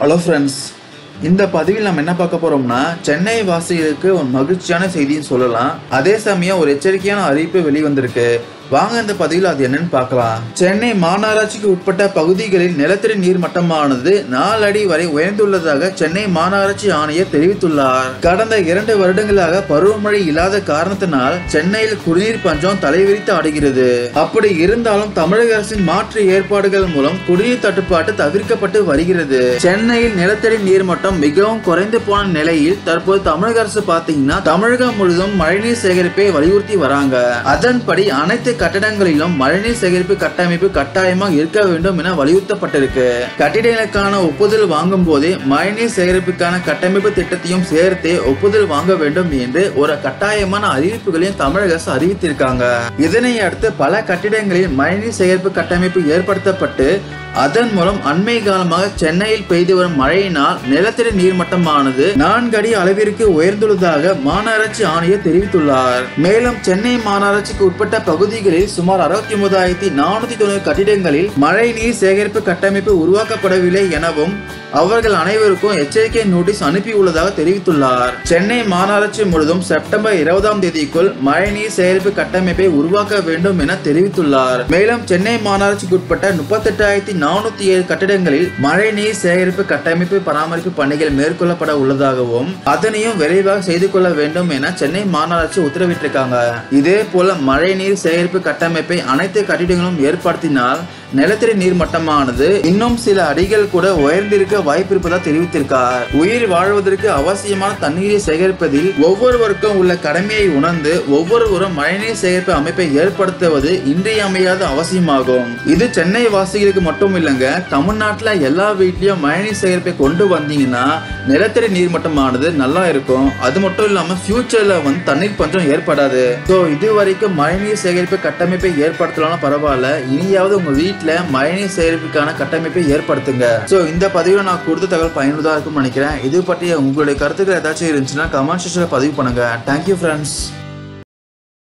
hello friends இந்த பதிவில் நம்ம என்ன பார்க்க போறோம்னா சென்னை வாசிகளுக்கு ஒரு மகிழ்ச்சியான செய்தின்னு சொல்லலாம் அதே சமயம் ஒரு எச்சரிக்கையான அறிவிப்பு வெளிவந்திருக்கு வாங்க இந்த பதிவில் அது என்னன்னு பார்க்கலாம் சென்னை மாநகராட்சிக்கு உட்பட்ட பகுதிகளில் நிலத்தடி நீர் மட்டமானது நாலு அடி வரை உயர்ந்துள்ளதாக சென்னை மாநகராட்சி ஆணையர் தெரிவித்துள்ளார் கடந்த இரண்டு வருடங்களாக பருவமழை இல்லாத காரணத்தினால் சென்னையில் குடிநீர் பஞ்சம் தலைவிரித்து ஆடுகிறது அப்படி இருந்தாலும் தமிழக அரசின் மாற்று ஏற்பாடுகள் மூலம் குடிநீர் தட்டுப்பாடு தவிர்க்கப்பட்டு வருகிறது சென்னையில் நிலத்தடி நீர் மட்டம் மிகவும் குறைந்து போன நிலையில் தற்போது தமிழக அரசு பாத்தீங்கன்னா தமிழகம் முழுவதும் மழைநீர் சேகரிப்பை வலியுறுத்தி வராங்க அதன்படி அனைத்து கட்டடங்களிலும் மழைநீர் சேகரிப்பு கட்டமைப்பு கட்டாயமாக இருக்க வேண்டும் என வலியுறுத்தப்பட்டிருக்கு கட்டிடங்களுக்கான ஒப்புதல் வாங்கும் போதே மழைநீர் சேகரிப்புக்கான கட்டமைப்பு திட்டத்தையும் சேர்த்தே ஒப்புதல் வாங்க வேண்டும் என்று ஒரு கட்டாயமான அறிவிப்புகளையும் தமிழக அரசு அறிவித்திருக்காங்க இதனை அடுத்து பல கட்டிடங்களில் மழைநீர் சேகரிப்பு கட்டமைப்பு ஏற்படுத்தப்பட்டு அதன் மூலம் அண்மை காலமாக சென்னையில் பெய்து வரும் மழையினால் நிலத்தடி நீர்மட்டமானது நான்கு அடி அளவிற்கு உயர்ந்துள்ளதாக மாநகராட்சி ஆணையர் தெரிவித்துள்ளார் மேலும் சென்னை மாநகராட்சிக்கு உட்பட்ட பகுதிகளில் சுமார் அறுபத்தி ஒன்பதாயிரத்தி நானூத்தி தொண்ணூறு கட்டிடங்களில் மழை நீர் சேகரிப்பு கட்டமைப்பு உருவாக்கப்படவில்லை எனவும் அவர்கள் அனைவருக்கும் எச்சரிக்கை நோட்டீஸ் அனுப்பியுள்ளதாக தெரிவித்துள்ளார் சென்னை மாநகராட்சி முழுவதும் செப்டம்பர் இருபதாம் தேதிக்குள் மழைநீர் சேகரிப்பு கட்டமைப்பை உருவாக்க வேண்டும் என தெரிவித்துள்ளார் மேலும் சென்னை மாநகராட்சிக்கு உட்பட்ட முப்பத்தெட்டாயிரத்தி நானூத்தி ஏழு கட்டிடங்களில் மழைநீர் சேகரிப்பு கட்டமைப்பு பராமரிப்பு பணிகள் மேற்கொள்ளப்பட உள்ளதாகவும் அதனையும் விரைவாக செய்து கொள்ள வேண்டும் என சென்னை மாநகராட்சி உத்தரவிட்டிருக்காங்க இதே போல மழைநீர் சேகரிப்பு கட்டமைப்பை அனைத்து கட்டிடங்களும் ஏற்படுத்தினால் நிலத்தடி நீர் மட்டமானது இன்னும் சில அடிகள் கூட உயர்ந்திருக்க வாய்ப்பு இருப்பதாக தெரிவித்திருக்கார் உயிர் வாழ்வதற்கு அவசியமான தண்ணீரை சேகரிப்பதில் ஒவ்வொருவருக்கும் உள்ள கடமையை உணர்ந்து ஒவ்வொருவரும் மழைநீர் சேகரிப்பு அமைப்பை ஏற்படுத்துவது இன்றியமையாத அவசியமாகும் இது சென்னை வாசிகளுக்கு மட்டும் இல்லைங்க தமிழ்நாட்டுல எல்லா வீட்லயும் மழைநீர் சேகரிப்பை கொண்டு வந்தீங்கன்னா நிலத்தடி நீர் மட்டமானது நல்லா இருக்கும் அது மட்டும் இல்லாம ஃபியூச்சர்ல வந்து தண்ணீர் பஞ்சம் ஏற்படாது ஸோ இது வரைக்கும் மழைநீர் சேகரிப்பு கட்டமைப்பை ஏற்படுத்தலாம் பரவாயில்ல இனியாவது உங்க வீட்டுல மழைநீர் சேகரிப்புக்கான கட்டமைப்பை ஏற்படுத்துங்க ஸோ இந்த பதிவில் நான் கொடுத்த தகவல் பயனுள்ளதா இருக்கும்னு நினைக்கிறேன் இது பற்றிய உங்களுடைய கருத்துக்கள் ஏதாச்சும் இருந்துச்சுன்னா கமெண்ட் செக்ஷன்ல பதிவு பண்ணுங்க தேங்க்யூ ஃப்ரெண்ட்ஸ்